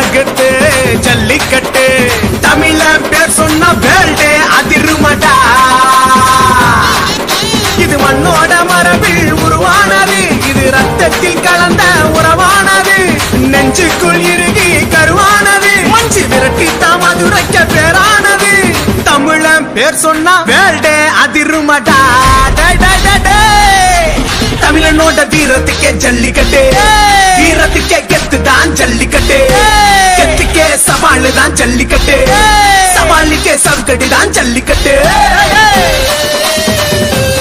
கெத்து ஜல்லிக்கட்டு தமிழ பேர் சொன்ன வேல்டே அதிருமடா இது மண்ணோட மரபில் உருவானது இது ரத்தத்தில் கலந்த உறவானது நெஞ்சுக்குள் இறுகி கருவானது மஞ்சு விரட்டி மதுரைக்க பேரானது தமிழன் பேர் சொன்னா வேல்டே அதிருமடா டே, டே, டே, டே. தமிழனோட வீரத்துக்கே ஜல்லிக்கட்டு வீரத்துக்கே கெத்து தான் ஜல்லிக்கட்டு கெத்துக்கே சவாலு தான் ஜல்லிக்கட்டு சவாலுக்கே சவுக்கடி தான் ஜல்லிக்கட்டு